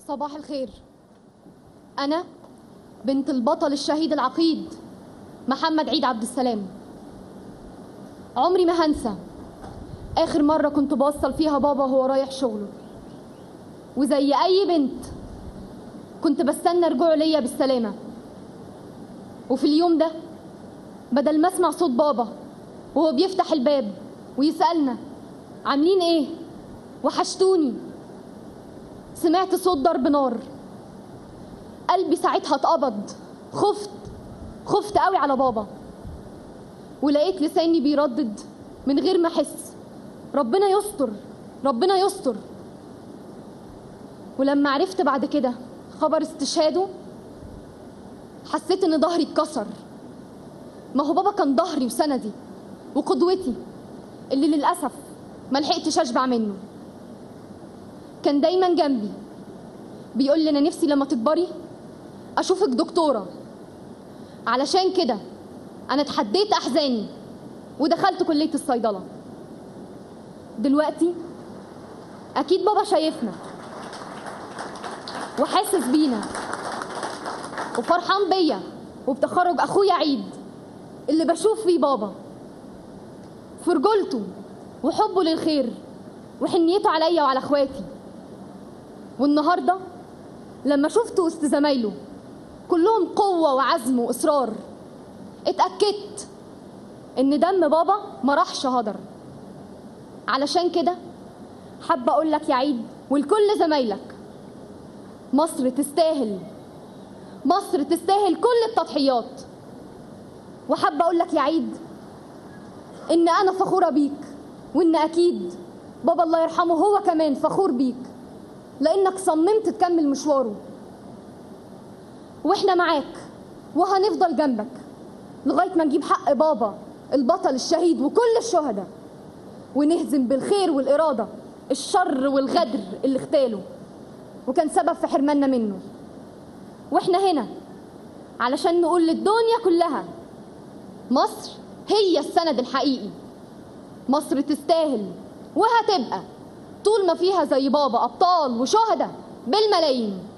صباح الخير أنا بنت البطل الشهيد العقيد محمد عيد عبد السلام عمري ما هنسى آخر مرة كنت بوصل فيها بابا وهو رايح شغله وزي أي بنت كنت بستنى رجوعه ليا بالسلامة وفي اليوم ده بدل ما اسمع صوت بابا وهو بيفتح الباب ويسألنا عاملين ايه وحشتوني سمعت صوت ضرب نار قلبي ساعتها اتقبض خفت خفت قوي على بابا ولقيت لساني بيردد من غير ما احس ربنا يستر ربنا يستر ولما عرفت بعد كده خبر استشهاده حسيت ان ظهري اتكسر ما هو بابا كان ظهري وسندي وقدوتي اللي للاسف ما لحقتش اشبع منه كان دايما جنبي بيقول لي انا نفسي لما تكبري اشوفك دكتوره علشان كده انا اتحديت احزاني ودخلت كليه الصيدله دلوقتي اكيد بابا شايفنا وحاسس بينا وفرحان بيا وبتخرج اخويا عيد اللي بشوف فيه بابا في رجولته وحبه للخير وحنيته عليا وعلى اخواتي والنهارده لما شفته وسط زمايله كلهم قوة وعزم وإصرار اتأكدت إن دم بابا ما راحش هدر علشان كده حابة أقول لك يا عيد ولكل زمايلك مصر تستاهل مصر تستاهل كل التضحيات وحابة أقول لك يا عيد إن أنا فخورة بيك وإن أكيد بابا الله يرحمه هو كمان فخور بيك لأنك صممت تكمل مشواره واحنا معاك وهنفضل جنبك لغايه ما نجيب حق بابا البطل الشهيد وكل الشهداء ونهزم بالخير والاراده الشر والغدر اللي اغتاله وكان سبب في حرماننا منه واحنا هنا علشان نقول للدنيا كلها مصر هي السند الحقيقي مصر تستاهل وهتبقى طول ما فيها زي بابا ابطال وشهداء بالملايين